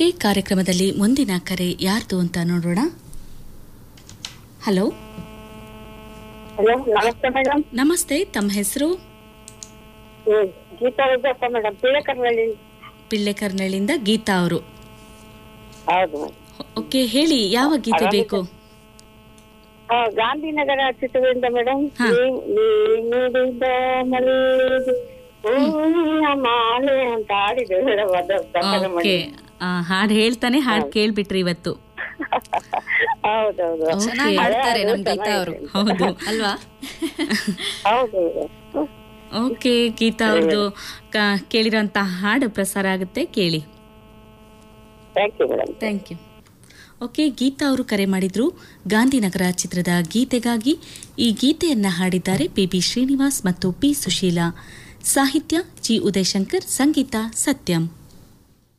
Okay ಕಾರ್ಯಕ್ರಮದಲ್ಲಿ ಮುಂದಿನ ಕರೆ ಯಾರ್ದು ಅಂತ ನೋಡೋಣ ಹಲೋ ಹಲೋ ನಮಸ್ತೆ ಮೇಡಮ್ ನಮಸ್ತೆ ತಮ್ಮ ಹೆಸರು ಗೀತಾ ವಿದ್ಯಪ್ಪ ಮೇಡಮ್ ಪಿಳಕರ್ನಳ್ಳಿ ಪಿಳ್ಳೆಕರ್ನಳ್ಳಿಯಿಂದ ಗೀತಾ ಅವರು ಹೌದು ಮೇಡಮ್ ಓಕೆ ಹೇಳಿ ಯಾವ ಗೀತೆ ಬೇಕು ಆ, ಗಾಂಧಿನಗರ ಚಿತ್ರದಿಂದ ಮೇಡಮ್ ಹಾ. ನೀಡಿದ ಮಲ್ಲಿಗೆ ಹೂವಿನ ಮಾಲೆ ಅಂತ ಆಡಿದೆ ಮೇಡಮ್ ಅದು ಪ್ರಸಾರ ಓಕೆ ಮಾಡಿ ಹಾಡು ಹೇಳ್ತಾನೆ ಹಾಡು ಕೇಳ್ಬಿಟ್ರಿ ಇವತ್ತು ಹೌದೌದು ಚೆನ್ನಾಗಿ ಹಾಡ್ತಾರೆ ನಮ್ ಗೀತಾ ಅವರು ಹೌದು ಅಲ್ವಾ ಹೌದು ಓಕೆ ಗೀತಾ ಅವ್ರದ್ದು ಕೇಳಿರೋಂಥ ಹಾಡು ಪ್ರಸಾರ ಆಗುತ್ತೆ ಕೇಳಿ thank you madam thank you okay Geetha ಅವರು ಕರೆ ಮಾಡಿದ್ರು ಗಾಂಧಿನಗರ ಚಿತ್ರದ ಗೀತೆಗಾಗಿ ಈ ಗೀತೆಯನ್ನ ಹಾಡಿದ್ದಾರೆ ಪಿ ಬಿ ಶ್ರೀನಿವಾಸ್ ಮತ್ತು ಪಿ ಸುಶೀಲಾ ಸಾಹಿತ್ಯ ಜಿ ಉದಯಶಂಕರ್ ಸಂಗೀತ ಸತ್ಯಂ